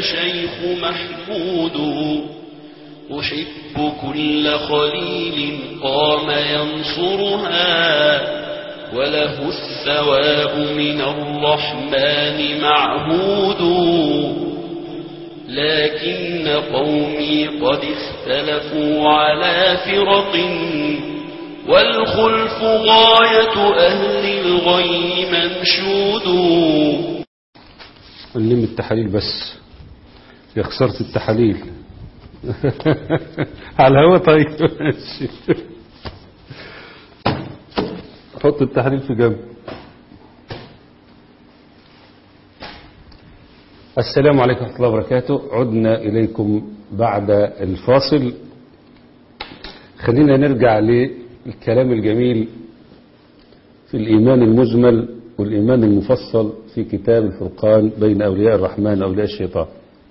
شيخ محمود أحب كل خليل قام ينصرها وله الثواب من الرحمن معهود لكن قومي قد اختلفوا على فرق والخلف غاية أهل الغي منشود نلم التحاليل بس يا خسرت التحاليل على الهوا طيب ماشي حط التحاليل في جنب السلام عليكم ورحمة الله وبركاته عدنا إليكم بعد الفاصل خلينا نرجع للكلام الجميل في الإيمان المجمل والإيمان المفصل في كتاب الفرقان بين أولياء الرحمن وأولياء الشيطان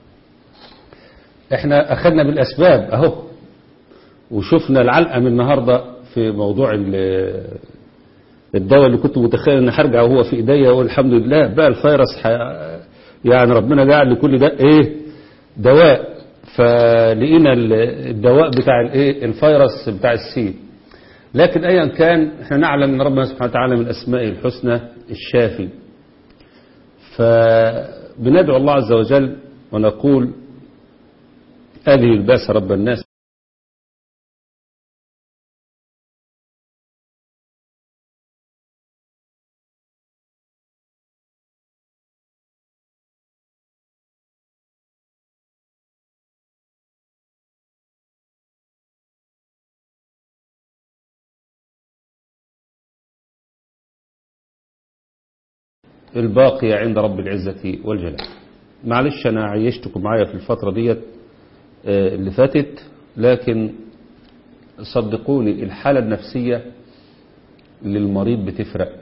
احنا أخذنا بالأسباب أهو وشفنا العلقة من النهاردة في موضوع الدواء اللي كنت متخيل ان هرجع وهو في ايديا واقول الحمد لله بقى الفيروس ح... يعني ربنا جعل لكل ده ايه دواء فلقينا الدواء بتاع الايه الفيروس بتاع السي لكن ايا كان احنا نعلم ان ربنا سبحانه وتعالى من اسمائه الحسنى الشافي فبندعو الله عز وجل ونقول هذه الباس رب الناس الباقية عند رب العزة والجلال معلش أنا عيشتكم معايا في الفترة ديت اللي فاتت لكن صدقوني الحالة النفسية للمريض بتفرق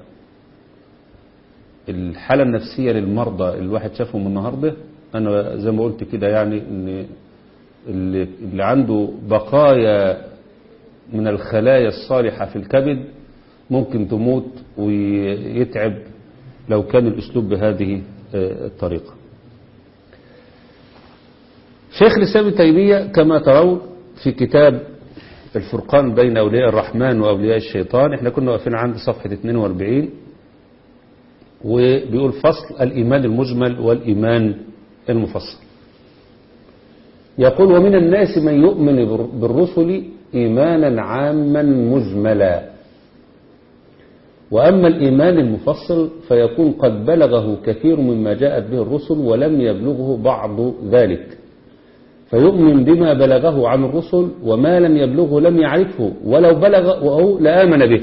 الحالة النفسية للمرضى الواحد شافهم النهاردة أنا زي ما قلت كده يعني إن اللي عنده بقايا من الخلايا الصالحة في الكبد ممكن تموت ويتعب لو كان الأسلوب بهذه الطريقة شيخ الإسلام ابن تيمية كما ترون في كتاب الفرقان بين أولياء الرحمن وأولياء الشيطان احنا كنا واقفين عند صفحة 42 وبيقول فصل الإيمان المجمل والإيمان المفصل يقول ومن الناس من يؤمن بالرسل إيمانا عاما مجملا وأما الإيمان المفصل فيكون قد بلغه كثير مما جاءت به الرسل ولم يبلغه بعض ذلك فيؤمن بما بلغه عن الرسل وما لم يبلغه لم يعرفه ولو بلغه لآمن به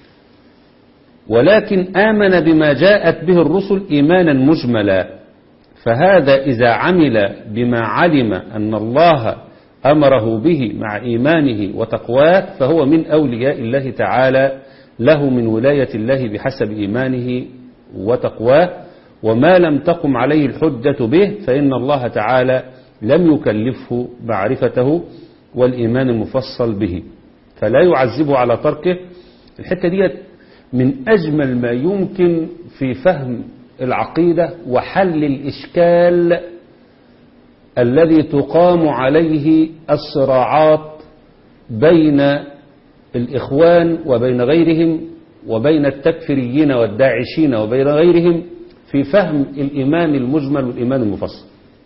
ولكن آمن بما جاءت به الرسل إيمانا مجملا فهذا إذا عمل بما علم أن الله أمره به مع إيمانه وتقواه فهو من أولياء الله تعالى له من ولاية الله بحسب إيمانه وتقواه وما لم تقم عليه الحجة به فإن الله تعالى لم يكلفه معرفته والإيمان المفصل به فلا يعذبه على تركه الحتة دي من أجمل ما يمكن في فهم العقيدة وحل الإشكال الذي تقام عليه الصراعات بين الإخوان وبين غيرهم وبين التكفريين والداعشين وبين غيرهم في فهم الإيمان المجمل والإيمان المفصل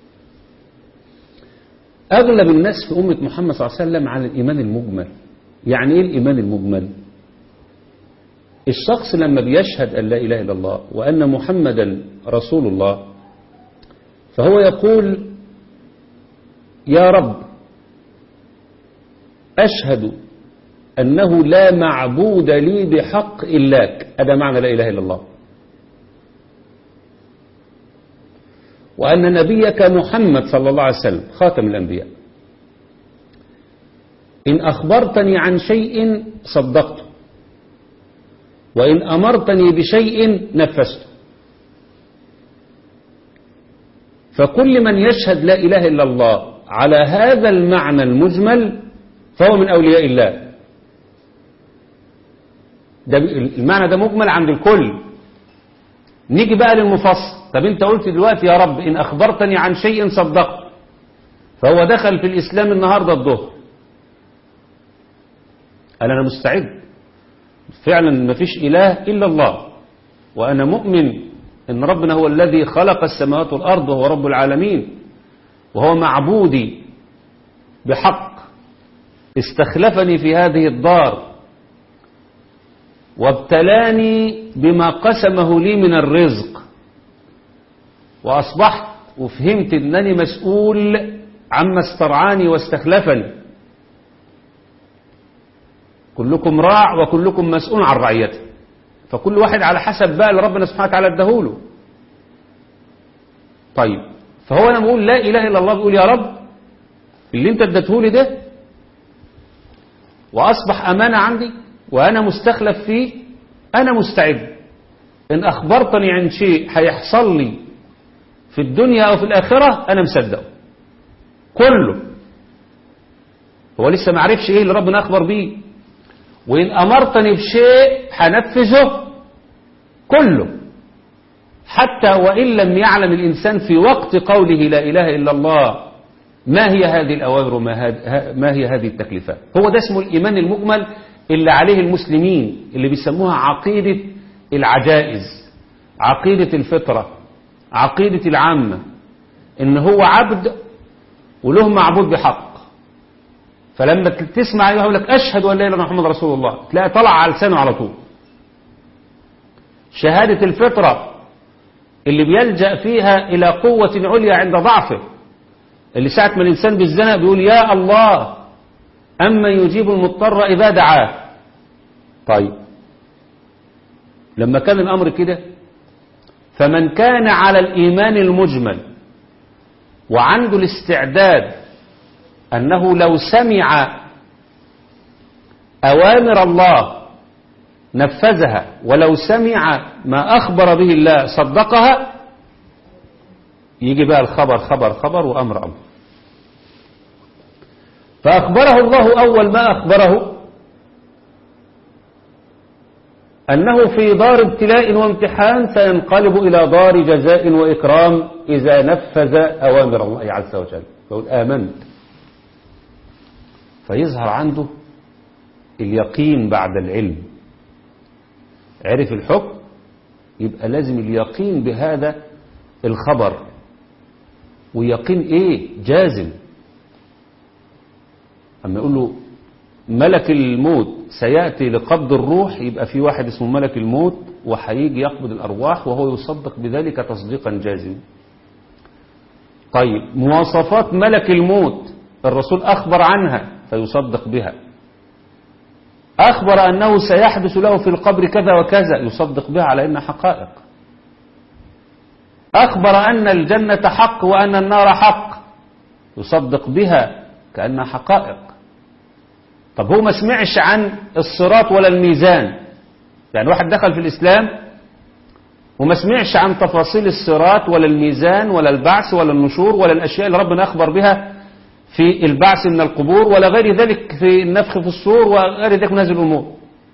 أغلب الناس في أمة محمد صلى الله عليه وسلم على الإيمان المجمل يعني إيه الإيمان المجمل الشخص لما بيشهد أن لا إله إلا الله وأن محمدا رسول الله فهو يقول يا رب أشهد أنه لا معبود لي بحق إلاك هذا معنى لا إله إلا الله وأن نبيك محمد صلى الله عليه وسلم خاتم الأنبياء إن أخبرتني عن شيء صدقته وإن أمرتني بشيء نفذته فكل من يشهد لا إله إلا الله على هذا المعنى المجمل فهو من أولياء الله ده المعنى ده مجمل عند الكل نيجي بقى للمفصل طب انت قلت دلوقتي يا رب ان اخبرتني عن شيء صدقت فهو دخل في الاسلام النهارده الظهر قال انا مستعد فعلا ما فيش اله الا الله وانا مؤمن ان ربنا هو الذي خلق السماوات والارض وهو رب العالمين وهو معبودي بحق استخلفني في هذه الدار وابتلاني بما قسمه لي من الرزق وأصبحت وفهمت أنني مسؤول عما استرعاني واستخلفني كلكم راع وكلكم مسؤول عن رعيته فكل واحد على حسب بقى اللي ربنا سبحانه وتعالى اداهوله طيب فهو انا بقول لا اله الا الله بقول يا رب اللي انت اديتهولي ده واصبح امانه عندي وانا مستخلف فيه انا مستعد ان اخبرتني عن شيء هيحصل لي في الدنيا او في الاخره انا مصدقه كله هو لسه ما عرفش ايه اللي ربنا اخبر بيه وان امرتني بشيء هنفذه كله حتى وان لم يعلم الانسان في وقت قوله لا اله الا الله ما هي هذه الاوامر وما هذ- ما هي هذه التكليفات هو ده اسمه الايمان المجمل اللي عليه المسلمين اللي بيسموها عقيده العجائز عقيده الفطره عقيده العامه ان هو عبد وله معبود بحق فلما تسمع ايها يقول لك اشهد ان لا اله الا الله محمد رسول الله تلاقي طلع على لسانه على طول شهاده الفطره اللي بيلجا فيها الى قوه عليا عند ضعفه اللي ساعه ما الانسان بالزنا بيقول يا الله اما يجيب المضطر اذا دعاه طيب لما كان الامر كده فمن كان على الايمان المجمل وعنده الاستعداد أنه لو سمع أوامر الله نفذها ولو سمع ما أخبر به الله صدقها يجي بقى الخبر خبر خبر وأمر أمر فأخبره الله أول ما أخبره أنه في دار ابتلاء وامتحان سينقلب إلى دار جزاء وإكرام إذا نفذ أوامر الله عز وجل فقل آمنت فيظهر عنده اليقين بعد العلم عرف الحكم يبقى لازم اليقين بهذا الخبر ويقين ايه جازم اما يقول له ملك الموت سيأتي لقبض الروح يبقى في واحد اسمه ملك الموت وهيجي يقبض الأرواح وهو يصدق بذلك تصديقا جازما طيب مواصفات ملك الموت الرسول أخبر عنها فيصدق بها أخبر أنه سيحدث له في القبر كذا وكذا يصدق بها على أنها حقائق أخبر أن الجنة حق وأن النار حق يصدق بها كأنها حقائق طب هو ما سمعش عن الصراط ولا الميزان يعني واحد دخل في الإسلام وما سمعش عن تفاصيل الصراط ولا الميزان ولا البعث ولا النشور ولا الأشياء اللي ربنا أخبر بها في البعث من القبور ولا غير ذلك في النفخ في الصور وغير ذلك من هذه الأمور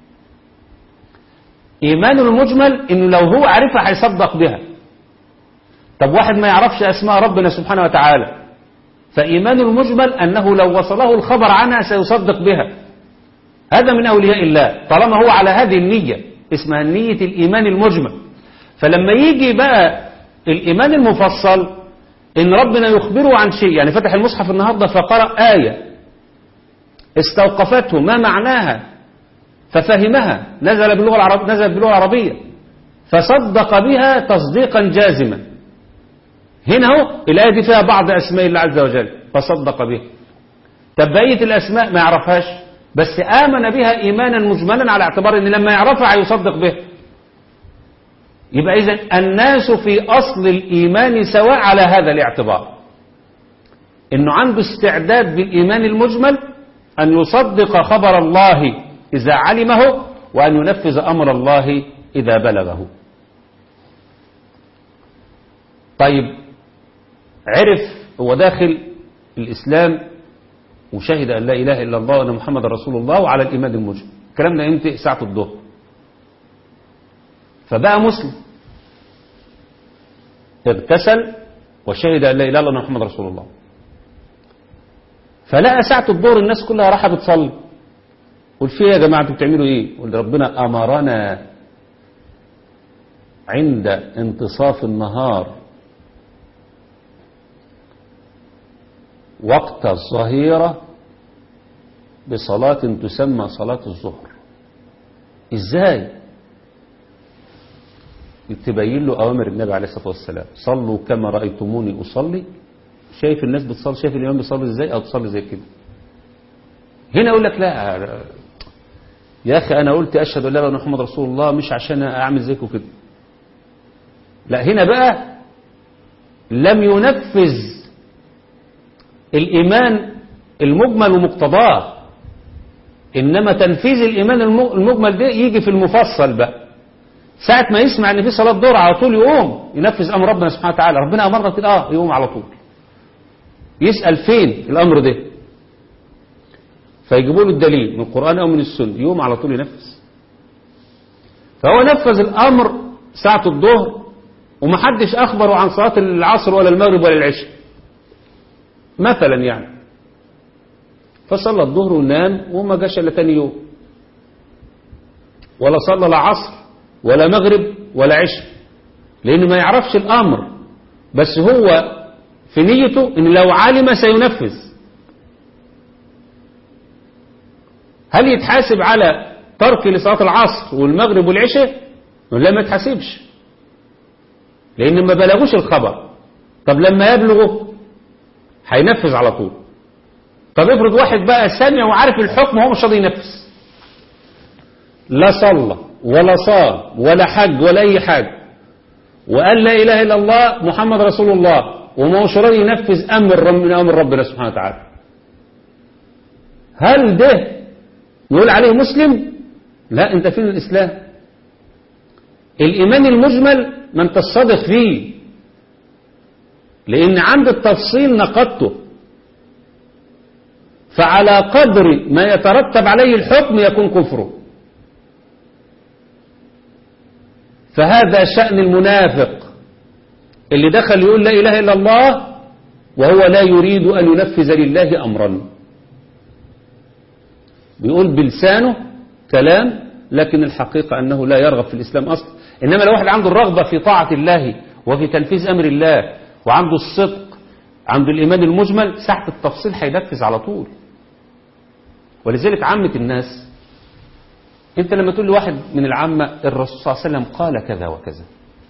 إيمانه المجمل إنه لو هو عرفها هيصدق بها طب واحد ما يعرفش أسماء ربنا سبحانه وتعالى فإيمانه المجمل أنه لو وصله الخبر عنها سيصدق بها هذا من أولياء الله طالما هو على هذه النية اسمها نية الإيمان المجمل فلما يجي بقى الإيمان المفصل إن ربنا يخبره عن شيء يعني فتح المصحف النهاردة فقرأ آية استوقفته ما معناها ففهمها نزل باللغة العربية نزل باللغة العربية فصدق بها تصديقا جازما هنا اهو الآية دي فيها بعض أسماء الله عز وجل فصدق بها طب بقية الأسماء ما يعرفهاش بس آمن بها إيمانا مجملا على اعتبار أن لما يعرفها هيصدق بها يبقى إذن الناس في أصل الإيمان سواء على هذا الاعتبار إنه عنده استعداد بالإيمان المجمل أن يصدق خبر الله إذا علمه وأن ينفذ أمر الله إذا بلغه طيب عرف هو داخل الإسلام وشهد أن لا إله إلا الله وأن محمد رسول الله وعلى الإيمان المجمل الكلام ده ينتهي ساعة الظهر فبقى مسلم اغتسل وشهد أن لا إله إلا الله محمد رسول الله فلقى ساعة الظهر الناس كلها راحة بتصلي قل فيه يا جماعة انتوا بتعملوا ايه قل ربنا أمرنا عند انتصاف النهار وقت الظهيرة بصلاة تسمى صلاة الظهر ازاي تبين له أوامر النبي عليه الصلاة والسلام صلوا كما رأيتموني أصلي شايف الناس بتصلي شايف الإمام بيصلي ازاي أو تصلي زي كده هنا يقول لك لا يا أخي أنا قلت أشهد أن لا إله إلا محمد رسول الله مش عشان أعمل زيكم كده لا هنا بقى لم ينفذ الإيمان المجمل ومقتضاه إنما تنفيذ الإيمان المجمل ده يجي في المفصل بقى ساعة ما يسمع إن في صلاة ظهر على طول يقوم ينفذ أمر ربنا سبحانه وتعالى ربنا أمرنا كده آه يقوم على طول يسأل فين الأمر ده فيجيبوا له الدليل من القرآن أو من السنة يقوم على طول ينفذ فهو نفذ الأمر ساعة الظهر ومحدش أخبره عن صلاة العصر ولا المغرب ولا العشاء مثلا يعني فصلى الظهر ونام وما جاش الا تاني يوم ولا صلى لا عصر ولا مغرب ولا عشاء لأنه ما يعرفش الأمر بس هو في نيته إن لو علم سينفذ هل يتحاسب على ترك لصلاة العصر والمغرب والعشاء ولا ما يتحاسبش لأن ما بلغوش الخبر طب لما يبلغه هينفذ على طول طب افرض واحد بقى سامع وعارف الحكم وهو مش راضي ينفذ لا صلى ولا صام ولا حج ولا أي حاجة وقال لا إله إلا الله محمد رسول الله وما هوش راضي ينفذ أمر من أمر ربنا سبحانه وتعالى هل ده نقول عليه مسلم لا انت فين الإسلام الإيمان المجمل ما انت الصادق فيه لأن عند التفصيل نقدته فعلى قدر ما يترتب عليه الحكم يكون كفره فهذا شأن المنافق اللي دخل يقول لا إله إلا الله وهو لا يريد أن ينفذ لله أمرا بيقول بلسانه كلام لكن الحقيقة أنه لا يرغب في الإسلام أصلا إنما لو واحد عنده الرغبة في طاعة الله وفي تنفيذ أمر الله وعنده الصدق عنده الإيمان المجمل ساعة التفصيل هينفذ على طول ولذلك عامة الناس انت لما تقول لواحد من العامة الرسول صلى الله عليه وسلم قال كذا وكذا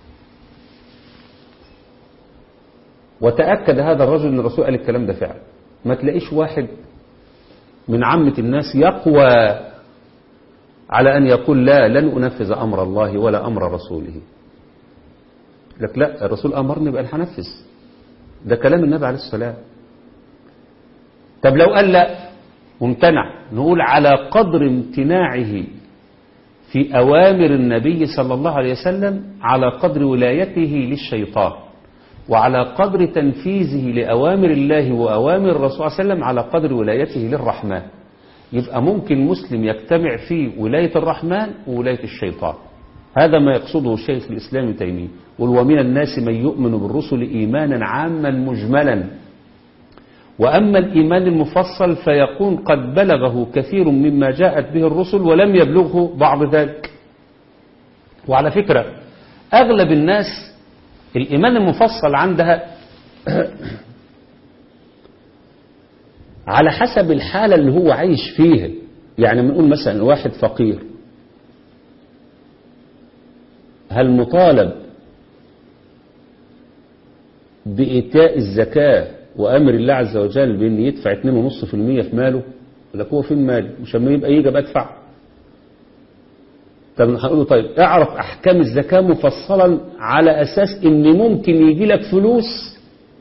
وتأكد هذا الرجل ان الرسول قال الكلام ده فعلا ما تلاقيش واحد من عامة الناس يقوى على أن يقول لا لن أنفذ أمر الله ولا أمر رسوله لك لا الرسول أمرني بأن هنفذ ده كلام النبي عليه السلام طب لو قال لا ممتنع نقول على قدر امتناعه في أوامر النبي صلى الله عليه وسلم على قدر ولايته للشيطان وعلى قدر تنفيذه لأوامر الله وأوامر الرسول صلى الله عليه وسلم على قدر ولايته للرحمن يبقى ممكن مسلم يجتمع في ولاية الرحمن وولاية الشيطان هذا ما يقصده الشيخ الإسلام ابن تيمية ومن الناس من يؤمن بالرسل إيمانا عاما مجملا وأما الإيمان المفصل فيكون قد بلغه كثير مما جاءت به الرسل ولم يبلغه بعض ذلك وعلى فكرة أغلب الناس الإيمان المفصل عندها على حسب الحالة اللي هو عايش فيها يعني بنقول مثلا واحد فقير هل مطالب بإيتاء الزكاة وأمر الله عز وجل بأن يدفع 2.5% في ماله لك هو فين مالي مش لما يبقى يجي بدفع طب هنقول له طيب اعرف أحكام الزكاة مفصلا على أساس إن ممكن يجي لك فلوس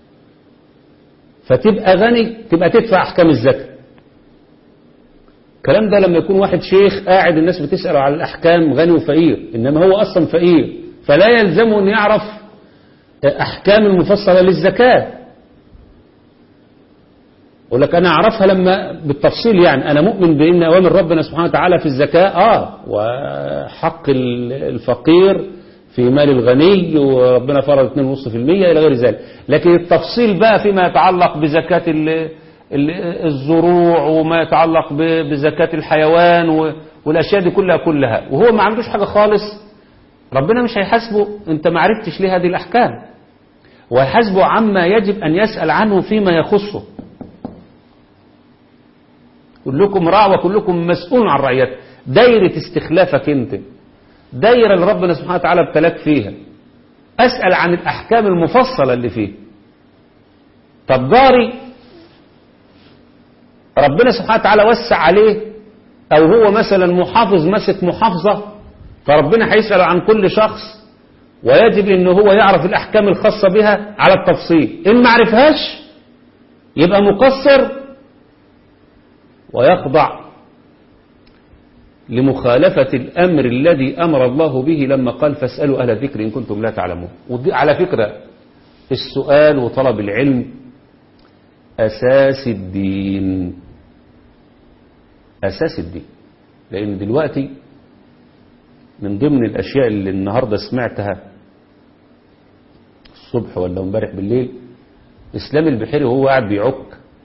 فتبقى غني تبقى تدفع أحكام الزكاة الكلام ده لما يكون واحد شيخ قاعد الناس بتسأله على الأحكام غني وفقير إنما هو أصلا فقير فلا يلزمه أن يعرف أحكام المفصلة للزكاة يقول لك أنا أعرفها لما بالتفصيل يعني أنا مؤمن بأن أوامر ربنا سبحانه وتعالى في الزكاة آه وحق الفقير في مال الغني وربنا فرض 2.5% إلى غير ذلك لكن التفصيل بقى فيما يتعلق بزكاة ال- ال- الزروع وما يتعلق ب- بزكاة الحيوان و- والأشياء دي كلها كلها وهو ما عندوش حاجة خالص ربنا مش هيحاسبه انت ما عرفتش ليه هذه الأحكام ويحاسبه عما يجب أن يسأل عنه فيما يخصه كلكم راع وكلكم مسؤول عن رعيته دايرة استخلافك انت دايرة اللي ربنا سبحانه وتعالى ابتلاك فيها أسأل عن الأحكام المفصلة اللي فيه طب جاري ربنا سبحانه وتعالى وسع عليه أو هو مثلا محافظ مسك محافظة فربنا هيسأل عن كل شخص ويجب ان هو يعرف الأحكام الخاصة بها على التفصيل إن ما عرفهاش يبقى مقصر ويخضع لمخالفة الأمر الذي أمر الله به لما قال فاسألوا أهل الذكر إن كنتم لا تعلمون ودي على فكرة السؤال وطلب العلم أساس الدين أساس الدين لأن دلوقتي من ضمن الأشياء اللي النهاردة سمعتها الصبح ولا امبارح بالليل إسلام البحيري وهو قاعد بيعك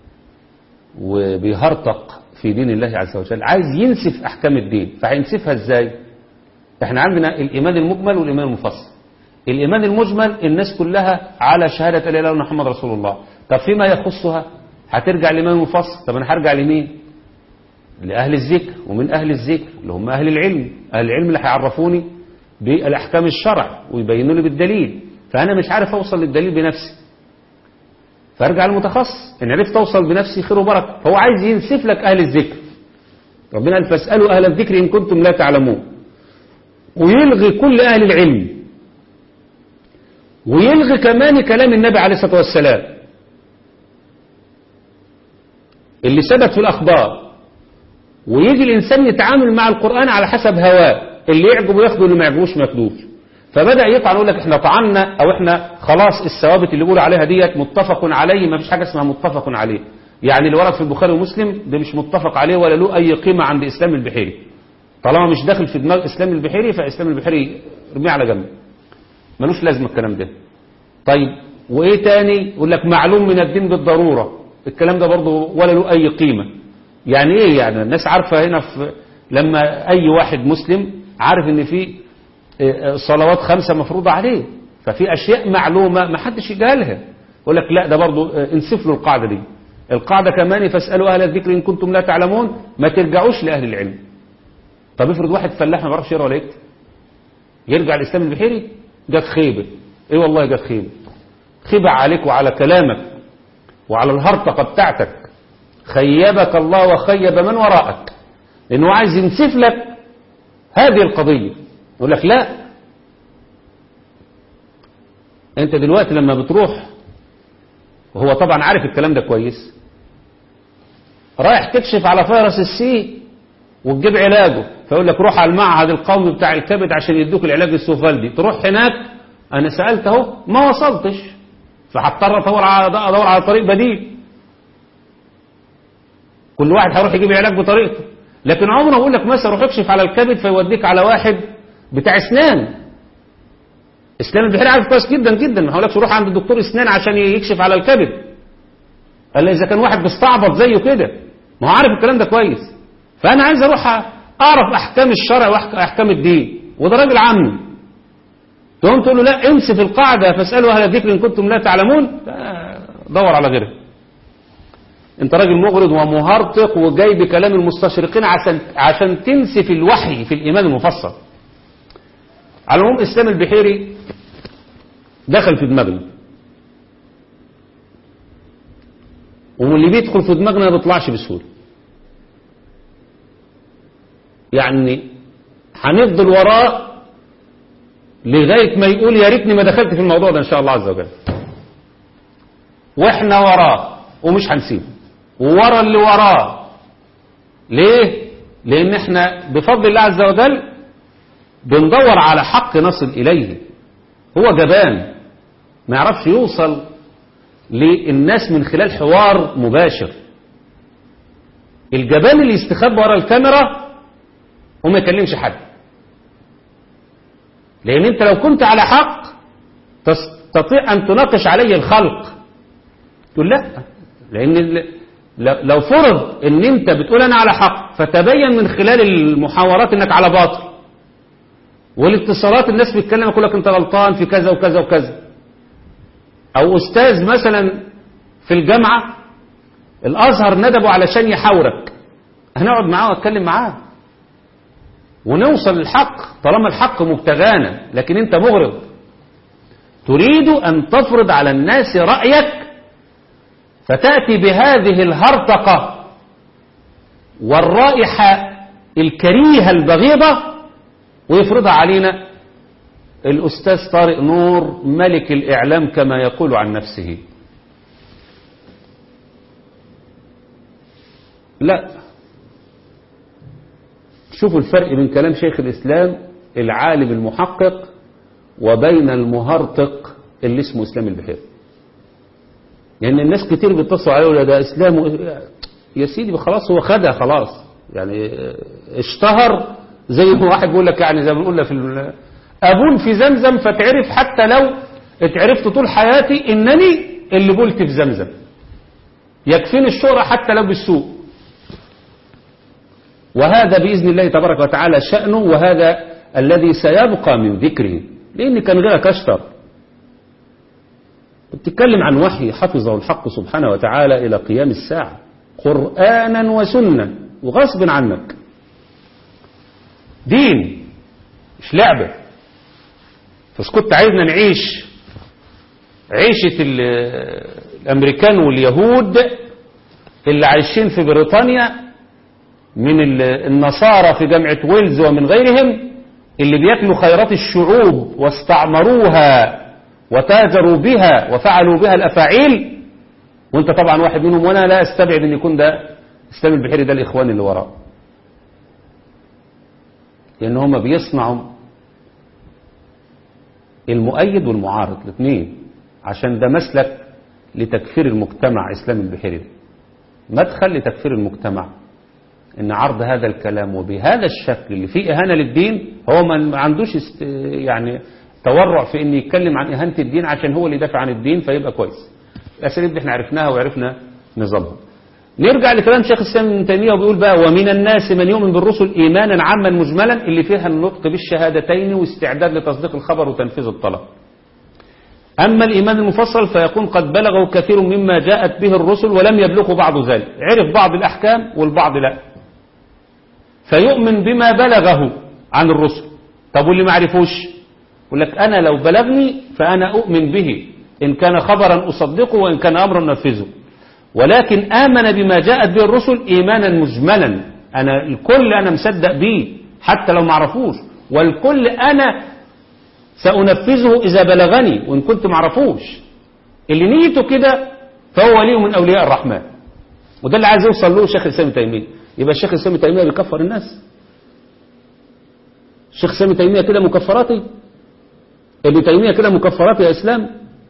وبيهرطق في دين الله عز وجل عايز ينسف أحكام الدين فهينسفها إزاي احنا عندنا الإيمان المجمل والإيمان المفصل الإيمان المجمل الناس كلها على شهادة لا إله إلا الله محمد رسول الله طب فيما يخصها هترجع لإيمان المفصل طب أنا هرجع لمين لأهل الذكر ومن أهل الذكر اللي هم أهل العلم أهل العلم اللي هيعرفوني بالأحكام الشرع ويبينوا لي بالدليل فأنا مش عارف أوصل للدليل بنفسي فارجع للمتخصص إن عرفت أوصل بنفسي خير وبركة فهو عايز ينسف لك أهل الذكر ربنا قال فاسألوا أهل الذكر إن كنتم لا تعلمون ويلغي كل أهل العلم ويلغي كمان كلام النبي عليه الصلاة والسلام اللي ثبت في الأخبار ويجي الإنسان يتعامل مع القرآن على حسب هواه اللي يعجبه ياخده واللي ما يعجبوش ما ياخدوش فبدأ يطعن يقول لك احنا طعنا او احنا خلاص الثوابت اللي بيقولوا عليها ديت متفق عليه ما فيش حاجة اسمها متفق عليه يعني اللي ورد في البخاري ومسلم ده مش متفق عليه ولا له اي قيمة عند اسلام البحيري طالما مش داخل في دماغ اسلام البحيري فاسلام البحيري ارميه على جنب ملوش لازمة الكلام ده طيب وايه تاني يقول لك معلوم من الدين بالضرورة الكلام ده برضه ولا له اي قيمة يعني ايه يعني الناس عارفة هنا في لما اي واحد مسلم عارف ان في صلوات خمسة مفروضة عليه ففي اشياء معلومة ما حدش يجهلها يقول لك لا ده برضه انسف له القاعدة دي القاعدة كمان فاسألوا اهل الذكر ان كنتم لا تعلمون ما ترجعوش لاهل العلم طب افرض واحد فلاح ما بيعرفش يقرا ولا يكتب يرجع الاسلام البحيري جت خيبة ايه والله جت خيبة خيبة عليك وعلى كلامك وعلى الهرطقة بتاعتك خيبك الله وخيب من وراءك لأنه عايز ينسف لك هذه القضية يقول لك لا انت دلوقتي لما بتروح وهو طبعا عارف الكلام ده كويس رايح تكشف على فيروس السي وتجيب علاجه فيقول لك روح على المعهد القومي بتاع الكبد عشان يدوك العلاج السوفالدي تروح هناك انا سألت اهو ما وصلتش فهضطر ادور على ادور على طريق بديل كل واحد هيروح يجيب العلاج بطريقته لكن عمره اقول لك مثلا روح اكشف على الكبد فيوديك على واحد بتاع اسنان اسلام البحيري عارف كويس جدا جدا ما هقولكش روح عند الدكتور اسنان عشان يكشف على الكبد قال اذا كان واحد بيستعبط زيه كده ما هو عارف الكلام ده كويس فانا عايز اروح اعرف احكام الشرع واحكام الدين وده راجل عمي تقوم تقول له لا انسف القاعده فاسالوا اهل الذكر ان كنتم لا تعلمون دور على غيره انت راجل مغرض ومهرطق وجاي بكلام المستشرقين عشان عشان تنسف الوحي في الايمان المفصل على العموم اسلام البحيري دخل في دماغنا واللي بيدخل في دماغنا ما بيطلعش بسهوله يعني هنفضل وراه لغايه ما يقول يا ريتني ما دخلت في الموضوع ده ان شاء الله عز وجل واحنا وراه ومش هنسيبه وورا اللي وراه ليه لان احنا بفضل الله عز وجل بندور على حق نصل اليه هو جبان ما يعرفش يوصل للناس من خلال حوار مباشر الجبان اللي يستخبى ورا الكاميرا وما يكلمش حد لأن أنت لو كنت على حق تستطيع أن تناقش علي الخلق تقول لا لأن ال- ل- لو فرض أن أنت بتقول أنا على حق فتبين من خلال المحاورات أنك على باطل والاتصالات الناس بتتكلم يقول لك أنت غلطان في كذا وكذا وكذا أو أستاذ مثلا في الجامعة الأزهر ندبه علشان يحاورك هنقعد معاه واتكلم معاه ونوصل للحق طالما الحق مبتغانا لكن انت مغرض تريد ان تفرض على الناس رأيك فتأتي بهذه الهرطقة والرائحة الكريهة البغيضة ويفرضها علينا الأستاذ طارق نور ملك الإعلام كما يقول عن نفسه لا شوفوا الفرق بين كلام شيخ الإسلام العالم المحقق وبين المهرطق اللي اسمه إسلام البحير يعني الناس كتير بيتصلوا عليه ولا ده إسلام و... يا سيدي خلاص هو خدها خلاص يعني اشتهر زي ما واحد بيقول لك يعني زي ما بنقول في ال... أبون في زمزم فتعرف حتى لو اتعرفت طول حياتي إنني اللي قلت في زمزم يكفيني الشهرة حتى لو بالسوء وهذا بإذن الله تبارك وتعالى شأنه وهذا الذي سيبقى من ذكره لأن كان غيرك أشطر بتتكلم عن وحي حفظه الحق سبحانه وتعالى إلى قيام الساعة قرآنا وسنة وغصب عنك دين مش لعبة بس كنت عايزنا نعيش عيشة الأمريكان واليهود اللي عايشين في بريطانيا من النصارى في جامعة ويلز ومن غيرهم اللي بياكلوا خيرات الشعوب واستعمروها وتاجروا بها وفعلوا بها الأفاعيل وانت طبعا واحد منهم وانا لا استبعد ان يكون ده اسلام البحيري ده الاخوان اللي وراه لان هم بيصنعوا المؤيد والمعارض الاثنين عشان ده مسلك لتكفير المجتمع اسلام البحيري ده مدخل لتكفير المجتمع ان عرض هذا الكلام وبهذا الشكل اللي فيه اهانه للدين هو ما عندوش است يعني تورع في ان يتكلم عن اهانه الدين عشان هو اللي يدافع عن الدين فيبقى كويس الاساليب دي احنا عرفناها وعرفنا نظامها نرجع لكلام شيخ الاسلام ابن تيميه وبيقول بقى ومن الناس من يؤمن بالرسل ايمانا عاما مجملا اللي فيها النطق بالشهادتين واستعداد لتصديق الخبر وتنفيذ الطلب أما الإيمان المفصل فيكون قد بلغه كثير مما جاءت به الرسل ولم يبلغه بعض ذلك عرف بعض الأحكام والبعض لا فيؤمن بما بلغه عن الرسل طب واللي ما عرفوش يقول لك أنا لو بلغني فأنا أؤمن به إن كان خبرا أصدقه وإن كان أمرا نفذه ولكن آمن بما جاءت به الرسل إيمانا مجملا أنا الكل أنا مصدق به حتى لو ما عرفوش والكل أنا سأنفذه إذا بلغني وإن كنت ما عرفوش اللي نيته كده فهو ولي من أولياء الرحمن وده اللي عايز يوصل له شيخ الإسلام تيمية يبقى الشيخ الإسلام تيمية بيكفر الناس الشيخ الإسلام تيمية كده مكفراتي ابن تيمية كده مكفرات يا إسلام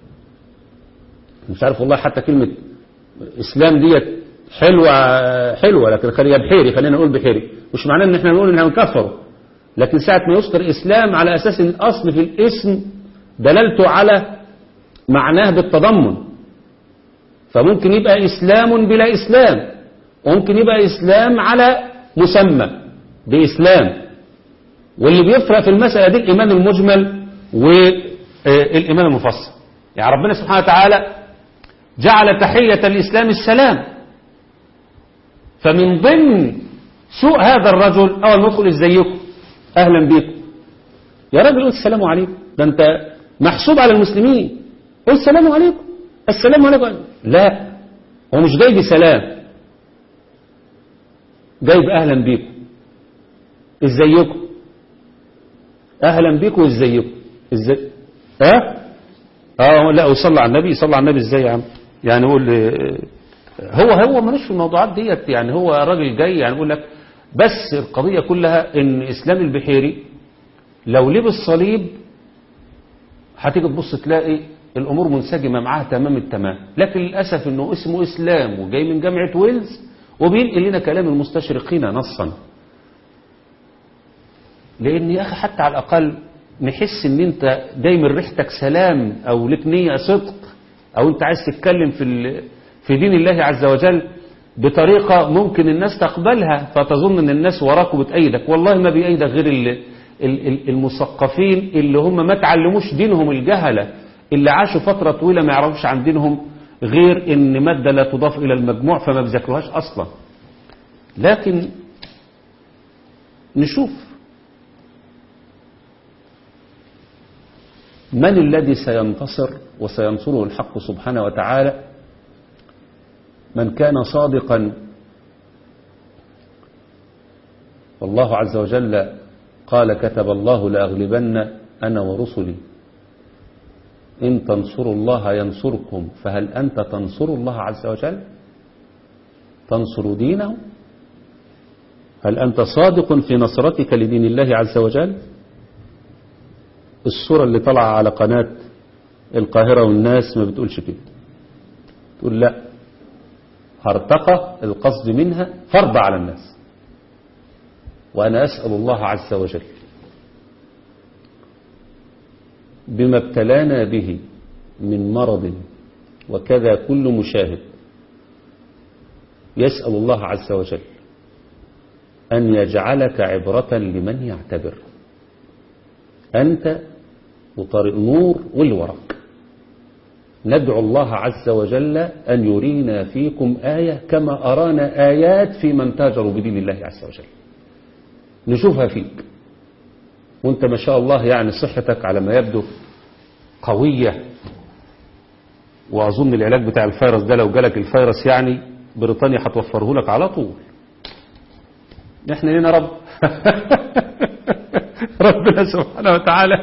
مش عارف والله حتى كلمة إسلام ديت حلوة حلوة لكن خليها بحيري خلينا نقول بحيري مش معناه ان احنا نقول ان احنا نكفره لكن ساعة ما يذكر إسلام على أساس ان الأصل في الاسم دلالته على معناه بالتضمن فممكن يبقى إسلام بلا إسلام وممكن يبقى إسلام على مسمى بإسلام واللي بيفرق في المسألة دي الإيمان المجمل والإيمان المفصل يعني ربنا سبحانه وتعالى جعل تحية الإسلام السلام فمن ضمن سوء هذا الرجل أول ما يدخل ازيكم أهلا بكم يا راجل قول السلام عليكم ده أنت محسوب على المسلمين قول السلام عليكم السلام عليكم لا هو مش جاي بسلام جاي بأهلا بكم ازيكم أهلا بكم وازيكم ازاي ها اه لا وصلى على النبي صلى على النبي ازاي يا عم يعني يقول هو هو ملوش في الموضوعات ديت يعني هو راجل جاي يعني يقول لك بس القضية كلها ان اسلام البحيري لو لبس صليب هتيجي تبص تلاقي الامور منسجمة معاه تمام التمام لكن للأسف انه اسمه اسلام وجاي من جامعة ويلز وبينقل لنا كلام المستشرقين نصا لان يا اخي حتى على الاقل نحس ان انت جاي من ريحتك سلام او لك نية صدق او انت عايز تتكلم في ال- في دين الله عز وجل بطريقة ممكن الناس تقبلها فتظن ان الناس وراك بتأيدك والله ما بيأيدك غير ال- ال- ال- المثقفين اللي هم ما تعلموش دينهم الجهلة اللي عاشوا فترة طويلة ما يعرفوش عن دينهم غير ان مادة لا تضاف الى المجموع فما بيذاكروهاش اصلا لكن نشوف من الذي سينتصر وسينصره الحق سبحانه وتعالى من كان صادقا والله عز وجل قال كتب الله لأغلبن أنا ورسلي إن تنصروا الله ينصركم فهل أنت تنصر الله عز وجل تنصر دينه هل أنت صادق في نصرتك لدين الله عز وجل الصورة اللي طلع على قناة القاهرة والناس ما بتقولش كده تقول لا هرتقى القصد منها فرض على الناس وأنا أسأل الله عز وجل بما ابتلانا به من مرض وكذا كل مشاهد يسأل الله عز وجل أن يجعلك عبرة لمن يعتبر أنت وطريق نور واللي وراك ندعو الله عز وجل أن يرينا فيكم آية كما أرانا آيات في من تاجروا بدين الله عز وجل نشوفها فيك وانت ما شاء الله يعني صحتك على ما يبدو قوية وأظن العلاج بتاع الفيروس ده لو جالك الفيروس يعني بريطانيا هتوفره لك على طول احنا لنا رب ربنا سبحانه وتعالى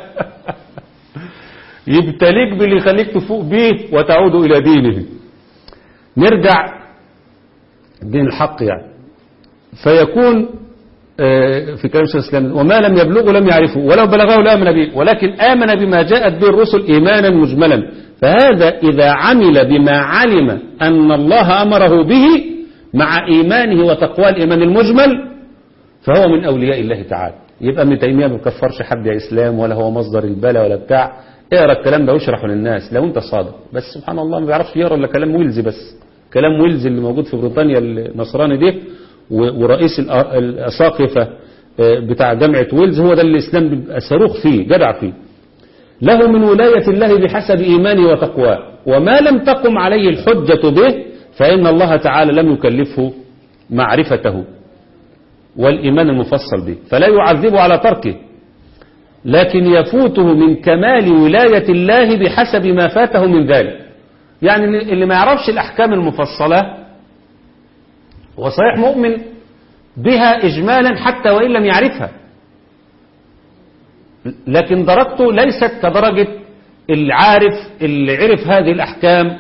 يبتليك باللي يخليك تفوق بيه وتعود إلى دينه نرجع دين الحق يعني فيكون آه، في كلام شيخ الإسلام وما لم يبلغه لم يعرفه ولو بلغه لا آمن به ولكن آمن بما جاءت به الرسل إيمانا مجملا فهذا إذا عمل بما علم أن الله أمره به مع إيمانه وتقوى الإيمان المجمل فهو من أولياء الله تعالى يبقى ابن تيمية ما بيكفرش حد يا إسلام ولا هو مصدر البلا ولا بتاع اقرا الكلام ده واشرحه للناس لو انت صادق بس سبحان الله ما بيعرفش يقرا الا كلام ويلزي بس كلام ويلزي اللي موجود في بريطانيا النصراني ده و- ورئيس الأ- الأساقفة آه، بتاع جامعة ويلز هو ده اللي الإسلام بيبقى صاروخ فيه جدع فيه له من ولاية الله بحسب إيمانه وتقواه وما لم تقم عليه الحجة به فإن الله تعالى لم يكلفه معرفته والإيمان المفصل به فلا يعذبه على تركه لكن يفوته من كمال ولاية الله بحسب ما فاته من ذلك يعني اللي ما يعرفش الأحكام المفصلة هو صحيح مؤمن بها إجمالا حتى وإن لم يعرفها لكن درجته ليست كدرجة العارف اللي عرف هذه الأحكام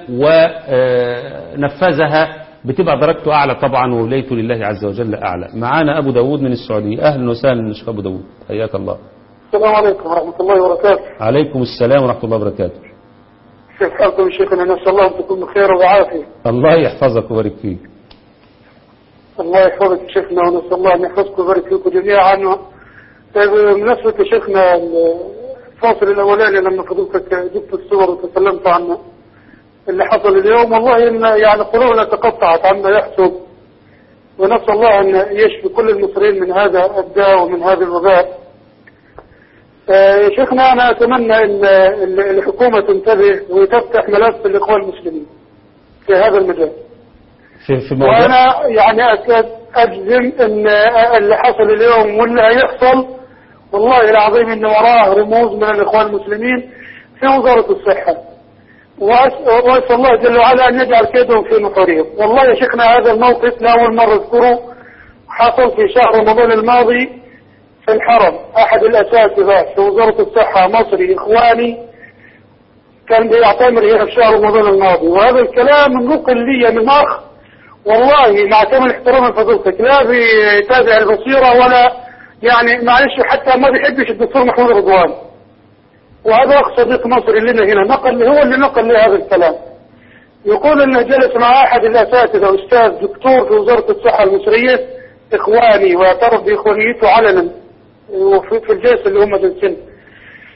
ونفذها بتبقى درجته أعلى طبعا وولايته لله عز وجل أعلى معانا أبو داود من السعودية أهلا وسهلا شيخ أبو داود حياك الله السلام عليكم ورحمة الله وبركاته عليكم السلام ورحمة الله وبركاته كيف حالكم شيخنا نسأل الله أن تكون بخير وعافية الله يحفظك ويبارك فيك الله يحفظك يا شيخنا ونسأل الله أن يحفظكم ويبارك فيكم جميعا بمناسبة يا شيخنا الفاصل الأولاني لما فضلتك جبت الصور وتكلمت عنه اللي حصل اليوم والله إن يعني قلوبنا تقطعت عما يحسب ونسأل الله أن يشفي كل المصريين من هذا الداء ومن هذا الوباء آه، يا شيخنا أنا أتمنى أن ال- الحكومة تنتبه وتفتح ملف الإخوان المسلمين في هذا المجال في في موضوع وأنا يعني أكاد أجزم أن اللي حصل اليوم واللي هيحصل والله العظيم أن وراه رموز من الإخوان المسلمين في وزارة الصحة وأس- وأسأل الله جل وعلا أن يجعل كيدهم في نحورهم والله يا شيخنا هذا الموقف لأول مرة أذكره حصل في شهر رمضان الماضي في الحرم أحد الأساتذة في وزارة الصحة مصري إخواني كان بيعتمر هنا في شهر رمضان الماضي وهذا الكلام نقل لي من أخ والله مع كامل احترام لفضيلتك لا بيتابع البصيرة ولا يعني معلش حتى ما بيحبش الدكتور محمود رضوان وهذا أخ صديق مصري لنا هنا نقل هو اللي نقل لي هذا الكلام يقول انه جلس مع احد الاساتذه استاذ دكتور في وزاره الصحه المصريه اخواني واعترف باخوانيته علنا وفي في الجلسه اللي هم جالسين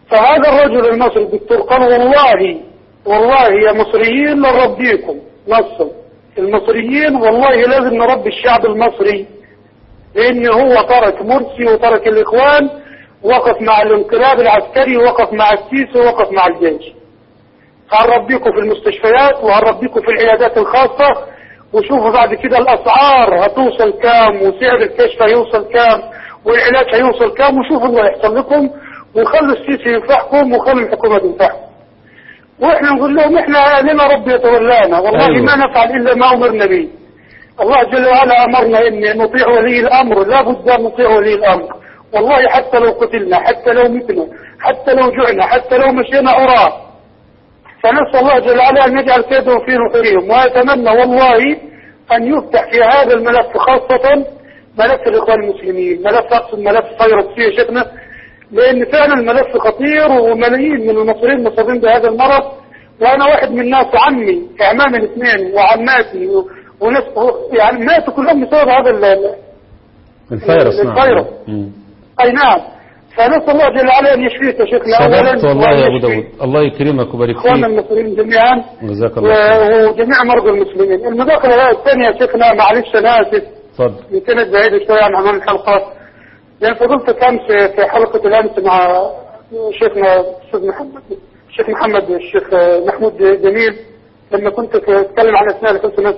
فهذا الرجل المصري الدكتور قال والله والله يا مصريين لنربيكم نصا المصريين والله لازم نربي الشعب المصري لان هو ترك مرسي وترك الاخوان وقف مع الانقلاب العسكري وقف مع السيسي ووقف مع الجيش هنربيكم في المستشفيات وهنربيكم في العيادات الخاصة وشوفوا بعد كده الاسعار هتوصل كام وسعر الكشف هيوصل كام والعلاج هيوصل كام وشوفوا اللي هيحصل لكم وخلوا السيسي ينفعكم وخلوا الحكومة تنفعكم واحنا نقول لهم احنا لنا رب يتولانا والله أيوة. ما نفعل الا ما امرنا به الله جل وعلا امرنا ان نطيع ولي الامر لا بد ان نطيع ولي الامر والله حتى لو قتلنا حتى لو متنا حتى لو جعنا حتى لو مشينا عراه فنسال الله جل وعلا ان يجعل كيدهم في نحورهم واتمنى والله ان يفتح في هذا الملف خاصه ملف الاخوان المسلمين ملف اقصد ملف فيروس يا شيخنا لان فعلا الملف خطير وملايين من المصريين مصابين بهذا المرض وانا واحد من الناس عمي اعمامي الاثنين وعماتي و- وناس يعني ماتوا كلهم بسبب هذا ال- ال- الفيروس نعم الفيروس. مم. اي نعم فنسال الله جل وعلا ان يشفيك يا شيخنا صدقت والله يا وأن ابو يشفي داود الله يكرمك ويبارك اخواننا فيك المسلمين جميعا جزاك الله خير و- وجميع مرضى المسلمين المداخله الثانيه يا شيخنا معلش انا اسف اتفضل يمكن بعيدة شوية عن عنوان الحلقة لأن فضلت أمس في حلقة الأمس مع شيخنا الأستاذ محمد الشيخ محمد الشيخ محمود جميل لما كنت أتكلم عن أسماء الحسنى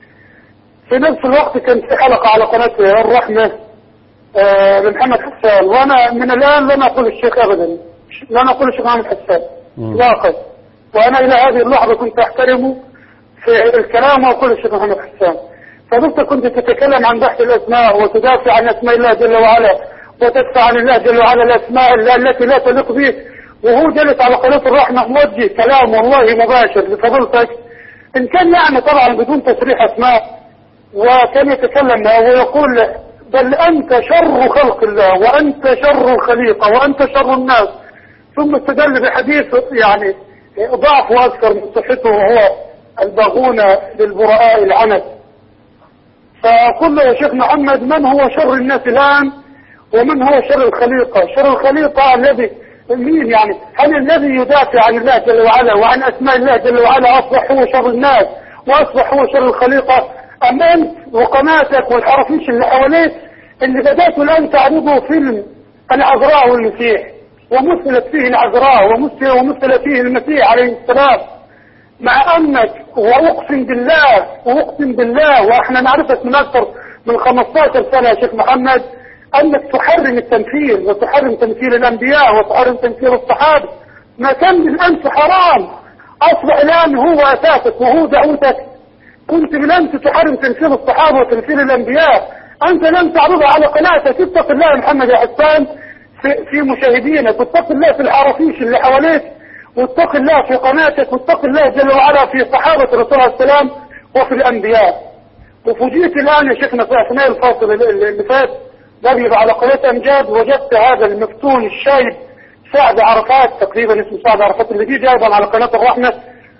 في نفس الوقت كان في حلقة على قناة الرحمة آه، لمحمد حسان وأنا من الآن لن أقول الشيخ أبدا لن أقول الشيخ محمد حسان مم. إطلاقا وأنا إلى هذه اللحظة كنت أحترمه في الكلام وأقول الشيخ محمد حسان فبنت كنت تتكلم عن بحث الأسماء وتدافع عن أسماء الله جل وعلا وتدفع عن الله جل وعلا الأسماء التي لا تليق به وهو جلس على قناة الرحمة موجه كلام والله مباشر لفضيلتك إن كان يعني طبعا بدون تصريح أسماء وكان يتكلم ويقول بل أنت شر خلق الله وأنت شر الخليقة وأنت شر الناس ثم استدل بحديث يعني ضعف وأكثر من صحته وهو الباغون للبراء العنب فأقول له يا شيخ محمد من هو شر الناس الآن ومن هو شر الخليقة شر الخليقة الذي مين يعني هل الذي يدافع عن الله جل وعلا وعن أسماء الله جل وعلا أصبح هو شر الناس وأصبح هو شر الخليقة أم أنت وقناتك والحرافيش اللي حواليك اللي بدأتوا الآن تعرضوا فيلم العذراء والمسيح ومثلت فيه العذراء ومثل ومثل فيه المسيح عليه السلام مع انك واقسم بالله واقسم بالله واحنا نعرفك من اكثر من 15 سنه يا شيخ محمد انك تحرم التمثيل وتحرم تمثيل الانبياء وتحرم تمثيل الصحابه ما كان بالامس حرام اصبح الان هو اساسك وهو دعوتك كنت بالامس تحرم تمثيل الصحابه وتمثيل الانبياء انت لم تعرضها على قناتك اتق الله يا محمد يا حسان في, في مشاهدينك واتق الله في الحرافيش اللي حواليك واتق الله في قناتك واتق الله جل وعلا في صحابة الرسول عليه السلام وفي الأنبياء وفوجئت الآن يا شيخنا في أثناء الفاصل اللي اللي فات بقلب على قناة أمجاد وجدت هذا المفتون الشايب سعد عرفات تقريبا اسمه سعد عرفات اللي بيجي أيضا على قناة الرحمة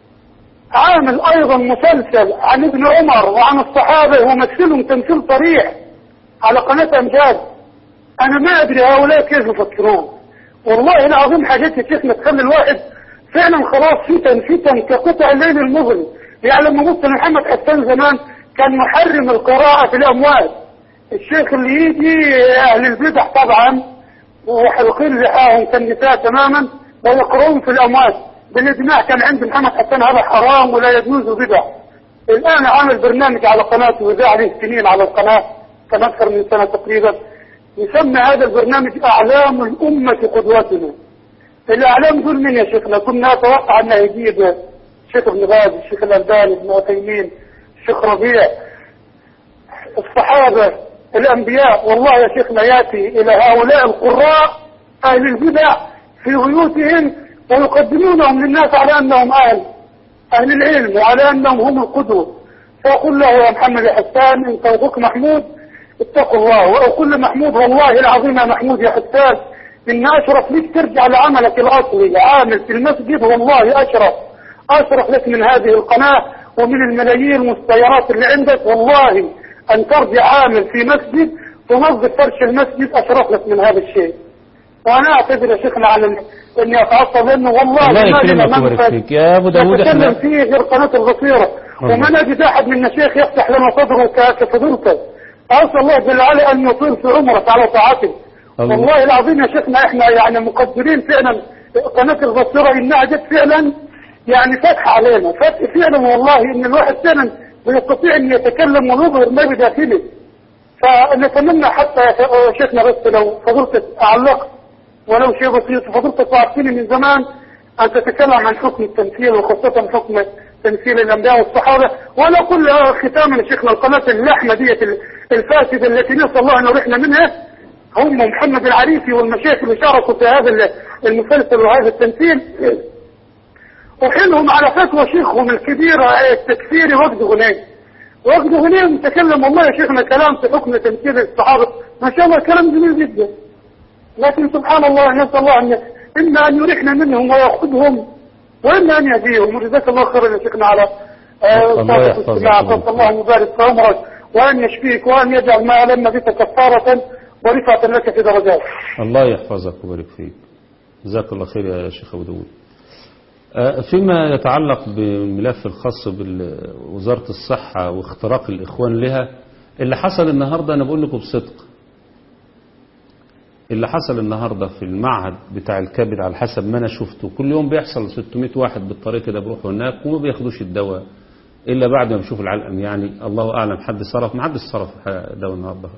عامل أيضا مسلسل عن ابن عمر وعن الصحابة ومثلهم تمثيل صريح على قناة أمجاد أنا ما أدري هؤلاء كيف يفكرون والله العظيم حاجات يا شيخنا تخلي الواحد فعلا خلاص فتن فتن كقطع الليل المظلم يعني لما بص محمد حسان زمان كان محرم القراءة في الأموال الشيخ اللي يجي أهل البدع طبعا وحلقين لحاهم كالنساء تماما ويقرؤون في الأموال بالإجماع كان عند محمد حسان هذا حرام ولا يجوز بدع الآن عامل برنامج على قناته وذاع عليه سنين على القناة كان أكثر من سنة تقريبا يسمى هذا البرنامج أعلام الأمة قدوتنا الأعلام دول من يا شيخنا كنا نتوقع أنه يجيب الشيخ ابن باز الشيخ الألباني ابن عثيمين الشيخ ربيع الصحابة الأنبياء والله يا شيخنا يأتي إلى هؤلاء القراء أهل البدع في بيوتهم ويقدمونهم للناس على أنهم أهل أهل العلم وعلى أنهم هم القدوة فأقول له يا محمد يا حسان إن توقك محمود اتقوا الله وأقول لمحمود والله العظيم يا محمود يا حسان إن أشرف لك ترجع لعملك الأصلي عامل في المسجد والله أشرف أشرف لك من هذه القناة ومن الملايين والسيارات اللي عندك والله أن ترجع عامل في مسجد تنظف فرش المسجد أشرف لك من هذا الشيء وأنا أعتذر يا شيخنا عن اني اتعصب لانه والله الله ما لنا يكرمك ويبارك منفذ فيك يا ابو داود نتكلم احنا فيه غير قناة البصيرة الله. وما نجد أحد من المشايخ يفتح لنا صدره ك- كفضيلته أسأل الله جل وعلا أن يطيل في عمرك على طاعته الله. والله العظيم يا شيخنا إحنا يعني مقدرين فعلا قناة البصيرة إنها جت فعلا يعني فتح علينا فتح فعلا والله إن الواحد فعلا بيستطيع أن يتكلم ويظهر ما بداخله فنتمنى حتى يا شيخنا بس لو فضلت أعلق ولو شيء بسيط فضلت وعدتني من زمان أن تتكلم عن حكم التمثيل وخاصة حكم تمثيل الأنبياء والصحابة ولا كل ختاما يا شيخنا القناة اللحمة ديت الفاسدة التي نسأل الله أن يرحنا منها هم محمد العريفي والمشايخ اللي شاركوا في هذا المسلسل وهذا التمثيل أحيلهم على فتوى شيخهم الكبير التكفيري وجد غنيم وجد غنيم تكلم والله يا شيخنا كلام في حكم تمثيل الصحابة ما شاء الله كلام جميل جدا لكن سبحان الله نسأل الله أن إما أن يرحنا منهم ويأخذهم وإما أن يهديهم وجزاك الله خيرا يا شيخنا على آه، الله صاحب يحفظك. الاستماع فأسأل الله أن يبارك في عمرك وأن يشفيك وأن يجعل ما ألم بك كفارة ورفعة لك في درجات الله يحفظك ويبارك فيك جزاك الله خير يا شيخ أبو داود آه، فيما يتعلق بالملف الخاص بوزارة الصحة واختراق الإخوان لها اللي حصل النهاردة أنا بقول لكم بصدق اللي حصل النهاردة في المعهد بتاع الكبد على حسب ما أنا شفته كل يوم بيحصل 600 واحد بالطريق كده بيروحوا هناك وما بياخدوش الدواء إلا بعد ما بيشوف العلقم يعني الله أعلم حد صرف ما حدش صرف دواء النهاردة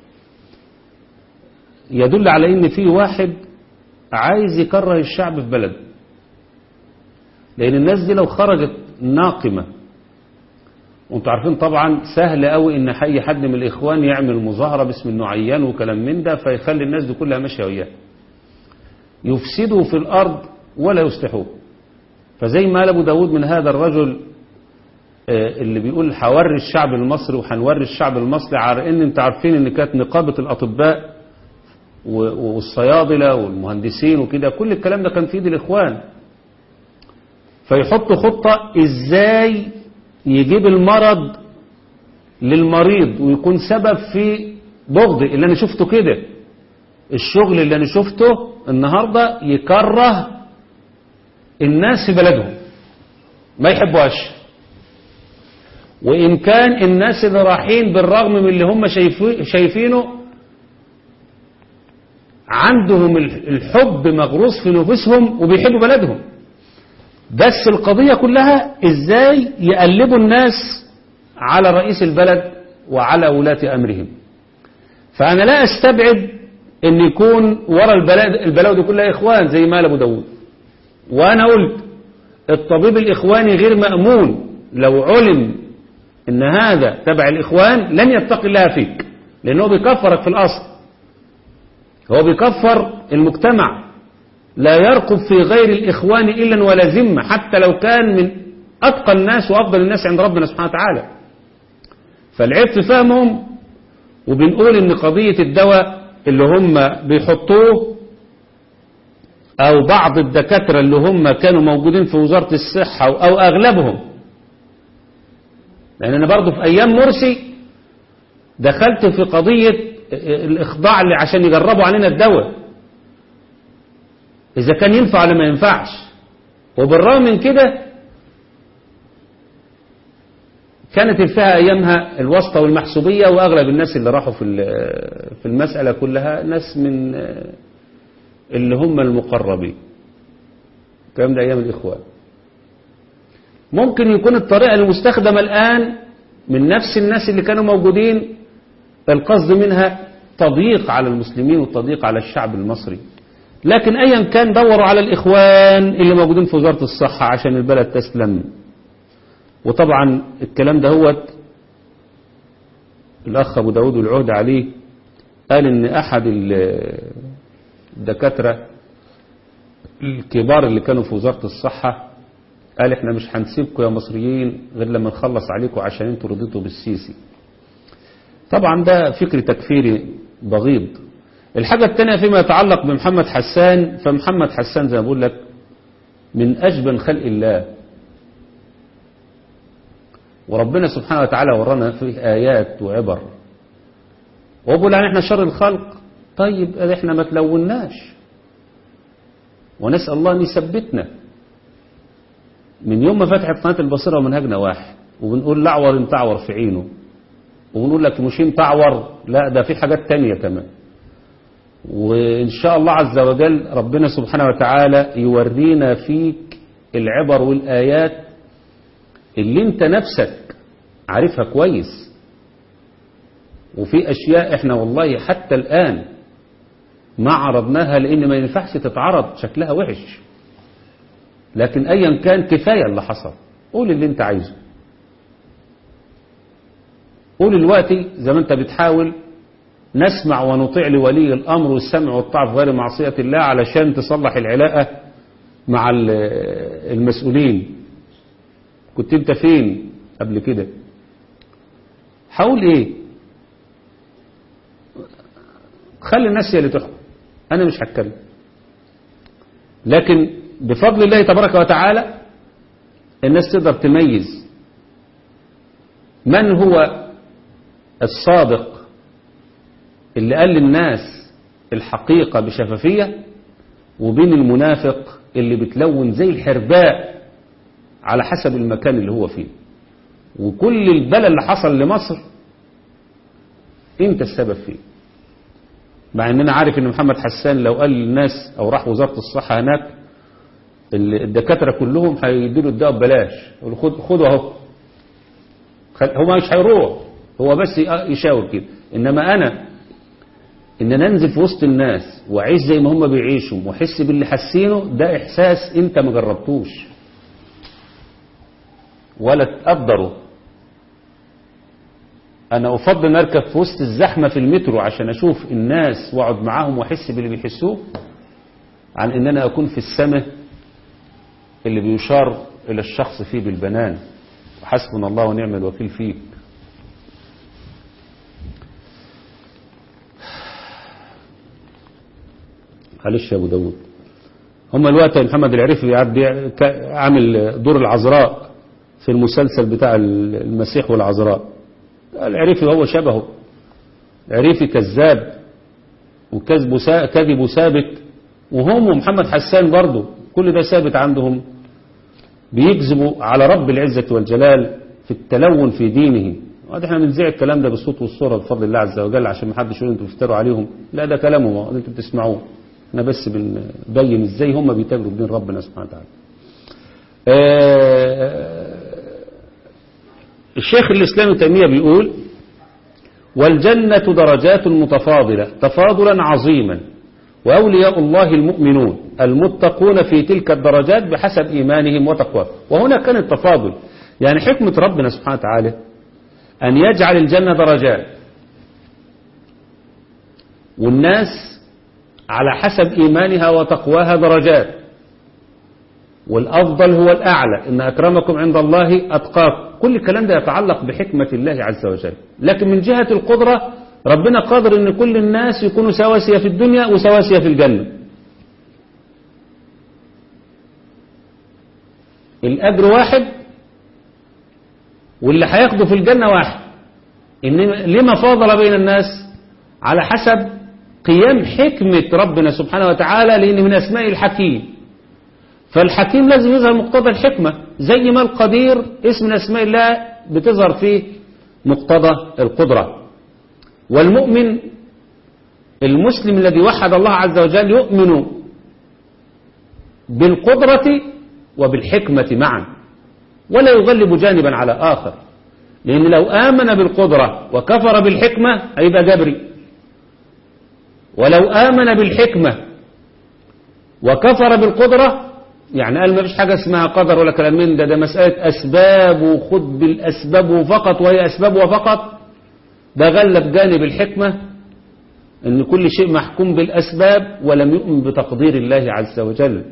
يدل على ان في واحد عايز يكره الشعب في بلده لان الناس دي لو خرجت ناقمة وانتوا عارفين طبعا سهل قوي ان اي حد من الاخوان يعمل مظاهرة باسم انه عيان وكلام من ده فيخلي الناس دي كلها ماشية وياه يفسدوا في الارض ولا يصلحوه فزي ما قال ابو داود من هذا الرجل آه، اللي بيقول هوري الشعب المصري وهنوري الشعب المصري على ان انت عارفين ان كانت نقابة الاطباء و- والصيادلة والمهندسين وكده كل الكلام ده كان في ايد الإخوان فيحطوا خطة إزاي يجيب المرض للمريض ويكون سبب في بغض اللي أنا شفته كده الشغل اللي أنا شفته النهاردة يكره الناس في بلدهم ما يحبوهاش وإن كان الناس اللي رايحين بالرغم من اللي هم شايفي- شايفينه عندهم الحب مغروس في نفوسهم وبيحبوا بلدهم بس القضية كلها ازاي يقلبوا الناس على رئيس البلد وعلى ولاة امرهم فانا لا استبعد ان يكون ورا البلد البلد دي كلها اخوان زي ما قال ابو داود وانا قلت الطبيب الاخواني غير مأمون لو علم ان هذا تبع الاخوان لن يتقي الله فيك لانه بيكفرك في الاصل هو بيكفر المجتمع لا يرقب في غير الإخوان إلا ولا ذمة حتى لو كان من أتقى الناس وأفضل الناس عند ربنا سبحانه وتعالى فالعيب في فهمهم وبنقول إن قضية الدواء اللي هم بيحطوه أو بعض الدكاترة اللي هم كانوا موجودين في وزارة الصحة أو أغلبهم لأن أنا برضو في أيام مرسي دخلت في قضية الإخضاع اللي عشان يجربوا علينا الدواء إذا كان ينفع ولا ما ينفعش وبالرغم من كده كانت الفئة أيامها الواسطة والمحسوبية وأغلب الناس اللي راحوا في في المسألة كلها ناس من اللي هم المقربين الكلام ده أيام الإخوان ممكن يكون الطريقة المستخدمة الآن من نفس الناس اللي كانوا موجودين القصد منها تضييق على المسلمين والتضييق على الشعب المصري لكن ايا كان دوروا على الاخوان اللي موجودين في وزارة الصحة عشان البلد تسلم وطبعا الكلام ده هو الاخ ابو داود العهد عليه قال ان احد الدكاترة الكبار اللي كانوا في وزارة الصحة قال احنا مش هنسيبكم يا مصريين غير لما نخلص عليكم عشان انتوا رضيتوا بالسيسي طبعا ده فكر تكفيري بغيض الحاجة الثانية فيما يتعلق بمحمد حسان فمحمد حسان زي ما بقول لك من أجبن خلق الله وربنا سبحانه وتعالى ورانا فيه آيات وعبر وبقول يعني احنا شر الخلق طيب احنا ما تلوناش ونسأل الله أن يثبتنا من يوم ما فتحت قناة البصيرة ومنهجنا واحد وبنقول لعور انتعور في عينه ونقول لك مش انتعور لا ده في حاجات تانية كمان وإن شاء الله عز وجل ربنا سبحانه وتعالى يورينا فيك العبر والآيات اللي انت نفسك عارفها كويس وفي أشياء احنا والله حتى الآن ما عرضناها لأن ما ينفعش تتعرض شكلها وحش لكن أيا كان كفاية اللي حصل قول اللي انت عايزه قول الوقت زي ما انت بتحاول نسمع ونطيع لولي الأمر والسمع والطاعة في غير معصية الله علشان تصلح العلاقة مع المسؤولين كنت انت فين قبل كده حاول ايه خلي الناس هي اللي تحكم انا مش هتكلم لكن بفضل الله تبارك وتعالى الناس تقدر تميز من هو الصادق اللي قال للناس الحقيقة بشفافية وبين المنافق اللي بتلون زي الحرباء على حسب المكان اللي هو فيه وكل البلاء اللي حصل لمصر انت السبب فيه مع ان انا عارف ان محمد حسان لو قال للناس او راح وزارة الصحة هناك الدكاترة كلهم هيديله الدواء ببلاش يقول خد خده اهو هو مش هيروح هو بس يشاور كده انما انا ان انا انزل في وسط الناس واعيش زي ما هم بيعيشوا واحس باللي حاسينه ده احساس انت ما جربتوش ولا تقدره انا افضل ان اركب في وسط الزحمه في المترو عشان اشوف الناس واقعد معاهم واحس باللي بيحسوه عن ان انا اكون في السماء اللي بيشار الى الشخص فيه بالبنان وحسبنا الله ونعم الوكيل فيك معلش يا ابو داود هم الوقت محمد العريفي عامل دور العذراء في المسلسل بتاع المسيح والعذراء العريفي هو شبهه عريفي كذاب وكذبه كذبه ثابت وهم ومحمد حسان برضه كل ده ثابت عندهم بيكذبوا على رب العزة والجلال في التلون في دينه وده احنا بنذيع الكلام ده بالصوت والصورة بفضل الله عز وجل عشان ما حدش يقول انتوا بتفتروا عليهم لا ده كلامهم انتوا بتسمعوه احنا بس بنبين ازاي هم بيتاجروا بدين ربنا سبحانه وتعالى الشيخ الإسلام تيمية بيقول والجنة درجات متفاضلة تفاضلا عظيما وأولياء الله المؤمنون المتقون في تلك الدرجات بحسب إيمانهم وتقواهم وهنا كان التفاضل يعني حكمة ربنا سبحانه وتعالى أن يجعل الجنة درجات والناس على حسب إيمانها وتقواها درجات والأفضل هو الأعلى إن أكرمكم عند الله أتقاكم كل الكلام ده يتعلق بحكمة الله عز وجل لكن من جهة القدرة ربنا قادر ان كل الناس يكونوا سواسية في الدنيا وسواسية في الجنة الأجر واحد واللي هياخده في الجنة واحد إنما لما فاضل بين الناس على حسب قيام حكمة ربنا سبحانه وتعالى لأن من أسماء الحكيم فالحكيم لازم يظهر مقتضى الحكمة زي ما القدير اسم من أسماء الله بتظهر فيه مقتضى القدرة والمؤمن المسلم الذي وحد الله عز وجل يؤمن بالقدرة وبالحكمة معا ولا يغلب جانبا على آخر لأن لو آمن بالقدرة وكفر بالحكمة هيبقى جبري ولو آمن بالحكمة وكفر بالقدرة يعني قال ما فيش حاجة اسمها قدر ولا كلام من ده ده مسألة أسباب وخد بالأسباب فقط وهي أسباب وفقط ده غلب جانب الحكمة ان كل شيء محكوم بالأسباب ولم يؤمن بتقدير الله عز وجل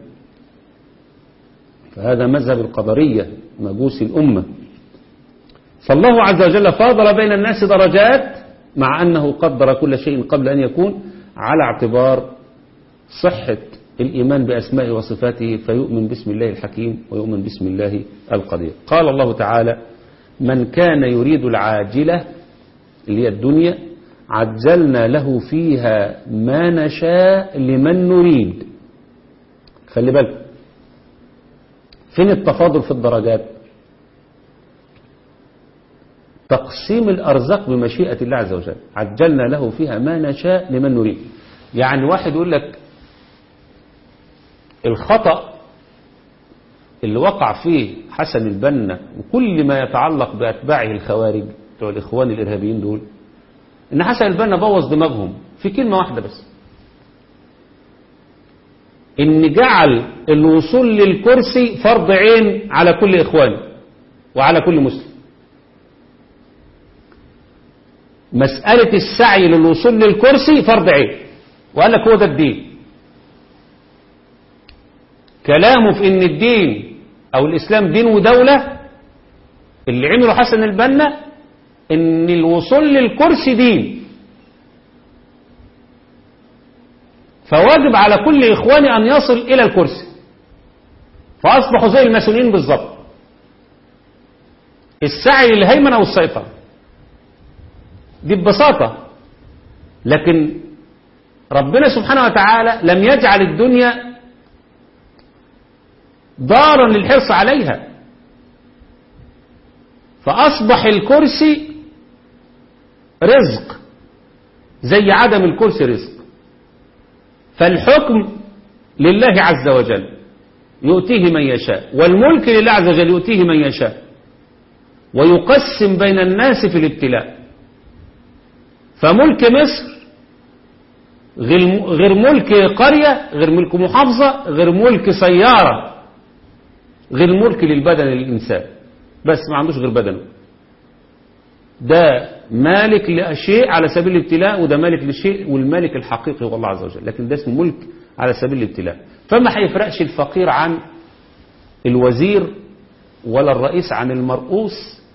فهذا مذهب القدرية مجوس الأمة فالله عز وجل فاضل بين الناس درجات مع أنه قدر كل شيء قبل أن يكون على اعتبار صحة الإيمان بأسمائه وصفاته فيؤمن باسم الله الحكيم ويؤمن باسم الله القدير قال الله تعالى من كان يريد العاجلة اللي هي الدنيا عجلنا له فيها ما نشاء لمن نريد خلي بالك فين التفاضل في الدرجات تقسيم الأرزاق بمشيئة الله عز وجل عجلنا له فيها ما نشاء لمن نريد يعني واحد يقول لك الخطأ اللي وقع فيه حسن البنا وكل ما يتعلق بأتباعه الخوارج بتوع الإخوان الإرهابيين دول إن حسن البنا بوظ دماغهم في كلمة واحدة بس إن جعل الوصول للكرسي فرض عين على كل إخوان وعلى كل مسلم مسألة السعي للوصول للكرسي فرض عين وقال لك هو ده الدين كلامه في ان الدين او الاسلام دين ودولة اللي عمله حسن البنا ان الوصول للكرسي دين فواجب على كل اخواني ان يصل الى الكرسي فاصبحوا زي الماسونين بالظبط السعي للهيمنة والسيطرة دي ببساطة لكن ربنا سبحانه وتعالى لم يجعل الدنيا دارا للحرص عليها فأصبح الكرسي رزق زي عدم الكرسي رزق فالحكم لله عز وجل يؤتيه من يشاء والملك لله عز وجل يؤتيه من يشاء ويقسم بين الناس في الابتلاء فملك مصر غير غير ملك قرية غير ملك محافظة غير ملك سيارة غير ملك للبدن للإنسان بس ما عندوش غير بدنه ده مالك لشيء على سبيل الابتلاء وده مالك لشيء والمالك الحقيقي هو الله عز وجل لكن ده اسمه ملك على سبيل الابتلاء فما هيفرقش الفقير عن الوزير ولا الرئيس عن المرؤوس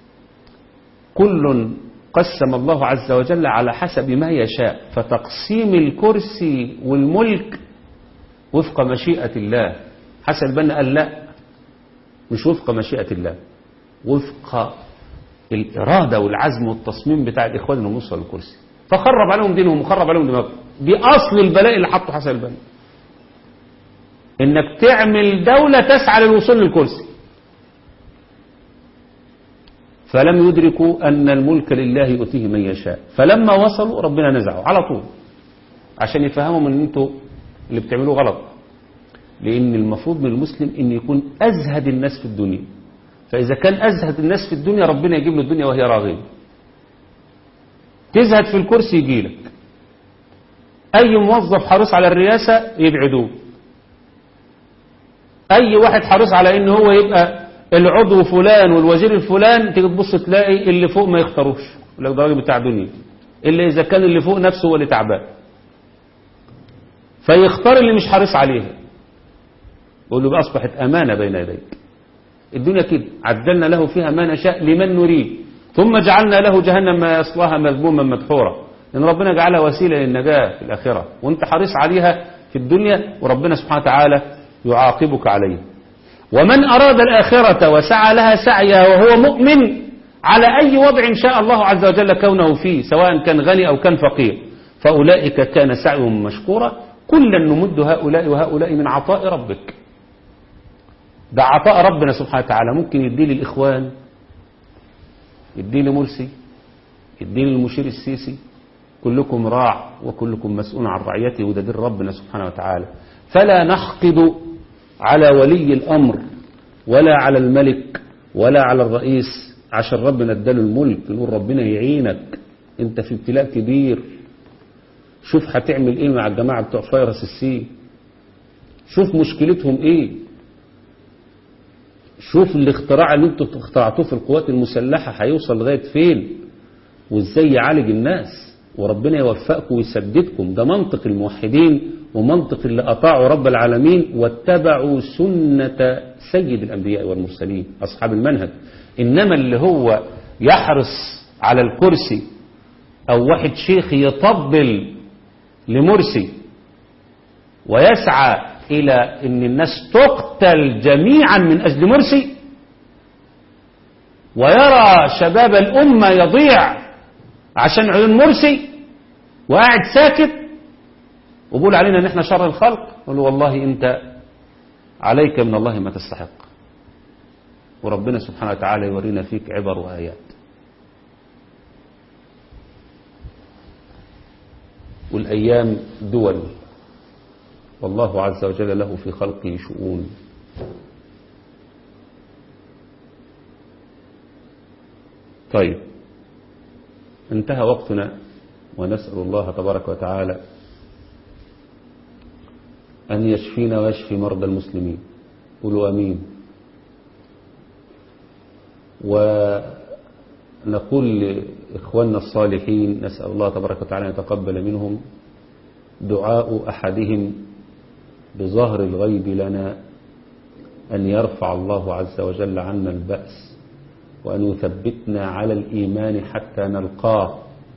كل قسم الله عز وجل على حسب ما يشاء فتقسيم الكرسي والملك وفق مشيئة الله حسن البنا قال لا مش وفق مشيئة الله وفق الإرادة والعزم والتصميم بتاع الإخوان انهم يوصلوا للكرسي فخرب عليهم دينهم وخرب عليهم دماغهم دي أصل البلاء اللي حطه حسن البنا إنك تعمل دولة تسعى للوصول للكرسي فلم يدركوا أن الملك لله يؤتيه من يشاء فلما وصلوا ربنا نزعوا على طول عشان يفهموا ان انتوا اللي بتعملوه غلط لأن المفروض من المسلم أن يكون أزهد الناس في الدنيا فإذا كان أزهد الناس في الدنيا ربنا يجيب له الدنيا وهي راغبة تزهد في الكرسي يجي لك أي موظف حريص على الرئاسة يبعدوه أي واحد حريص على أن هو يبقى العضو فلان والوزير الفلان تيجي تبص تلاقي اللي فوق ما يختاروش لك ده راجل بتاع دنيا إلا إذا كان اللي فوق نفسه هو اللي تعبان فيختار اللي مش حريص عليها يقول له بقى أصبحت أمانة بين يديك الدنيا كده عدلنا له فيها ما نشاء لمن نريد ثم جعلنا له جهنم ما يصلاها مذموما مدحورا لأن ربنا جعلها وسيلة للنجاة في الآخرة وانت حريص عليها في الدنيا وربنا سبحانه وتعالى يعاقبك عليها ومن أراد الآخرة وسعى لها سعيها وهو مؤمن على أي وضع شاء الله عز وجل كونه فيه سواء كان غني أو كان فقير فأولئك كان سعيهم مشكورا كلا نمد هؤلاء وهؤلاء من عطاء ربك ده عطاء ربنا سبحانه وتعالى ممكن يديه للإخوان يديه لمرسي يديه للمشير السيسي كلكم راع وكلكم مسؤول عن رعيته وده دين ربنا سبحانه وتعالى فلا نحقد على ولي الأمر ولا على الملك ولا على الرئيس عشان ربنا اداله الملك نقول ربنا يعينك انت في ابتلاء كبير شوف هتعمل ايه مع الجماعة بتوع فيروس السي شوف مشكلتهم ايه شوف الاختراع اللي انتوا اخترعتوه في القوات المسلحة هيوصل لغاية فين وازاي يعالج الناس وربنا يوفقكم ويسددكم ده منطق الموحدين ومنطق اللي أطاعوا رب العالمين واتبعوا سنة سيد الأنبياء والمرسلين أصحاب المنهج إنما اللي هو يحرص على الكرسي أو واحد شيخ يطبل لمرسي ويسعى إلى أن الناس تقتل جميعا من أجل مرسي ويرى شباب الأمة يضيع عشان عيون مرسي وقاعد ساكت وبقول علينا ان احنا شر الخلق نقول له والله انت عليك من الله ما تستحق وربنا سبحانه وتعالى يورينا فيك عبر وآيات والأيام دول والله عز وجل له في خلقه شؤون طيب انتهى وقتنا ونسأل الله تبارك وتعالى أن يشفينا ويشفي مرضى المسلمين قولوا أمين ونقول لإخواننا الصالحين نسأل الله تبارك وتعالى أن يتقبل منهم دعاء أحدهم بظهر الغيب لنا أن يرفع الله عز وجل عنا البأس وأن يثبتنا على الإيمان حتى نلقاه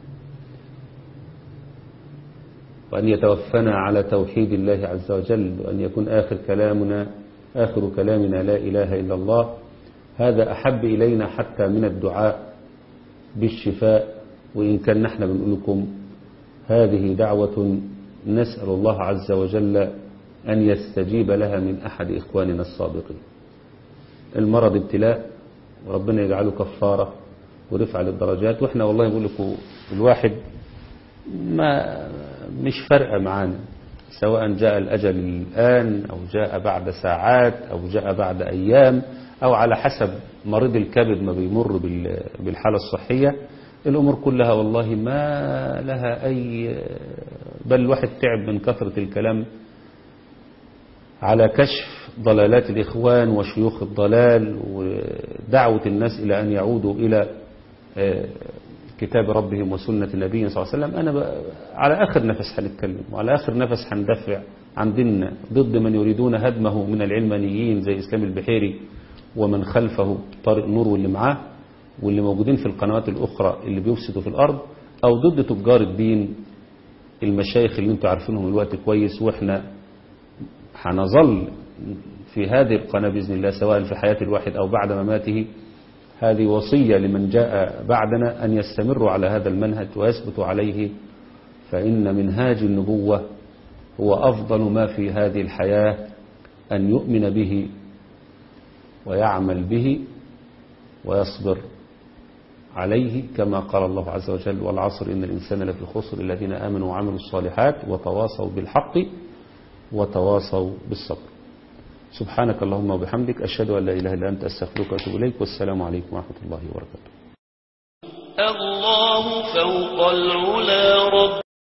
وأن يتوفنا على توحيد الله عز وجل وأن يكون آخر كلامنا آخر كلامنا لا إله إلا الله هذا أحب إلينا حتى من الدعاء بالشفاء وإن كان نحن بنقول لكم هذه دعوة نسأل الله عز وجل أن يستجيب لها من أحد إخواننا السابقين المرض ابتلاء وربنا يجعله كفارة ورفع للدرجات وإحنا والله نقول لكم الواحد ما مش فارقة معانا سواء جاء الأجل الآن أو جاء بعد ساعات أو جاء بعد أيام أو على حسب مريض الكبد ما بيمر بالحالة الصحية الأمور كلها والله ما لها أي بل الواحد تعب من كثرة الكلام على كشف ضلالات الإخوان وشيوخ الضلال ودعوة الناس إلى أن يعودوا إلى كتاب ربهم وسنة النبي صلى الله عليه وسلم أنا على آخر نفس هنتكلم وعلى آخر نفس هندفع عن ديننا ضد من يريدون هدمه من العلمانيين زي إسلام البحيري ومن خلفه طارق نور واللي معاه واللي موجودين في القنوات الأخرى اللي بيفسدوا في الأرض أو ضد تجار الدين المشايخ اللي انتوا عارفينهم الوقت كويس وإحنا هنظل في هذه القناة بإذن الله سواء في حياة الواحد أو بعد مماته هذه وصية لمن جاء بعدنا أن يستمروا على هذا المنهج ويثبتوا عليه فإن منهاج النبوة هو أفضل ما في هذه الحياة أن يؤمن به ويعمل به ويصبر عليه كما قال الله عز وجل والعصر إن الإنسان لفي خسر الذين آمنوا وعملوا الصالحات وتواصوا بالحق وتواصوا بالصبر سبحانك اللهم وبحمدك أشهد أن لا إله إلا أنت أستغفرك وأتوب إليك والسلام عليكم ورحمة الله وبركاته الله فوق العلا رب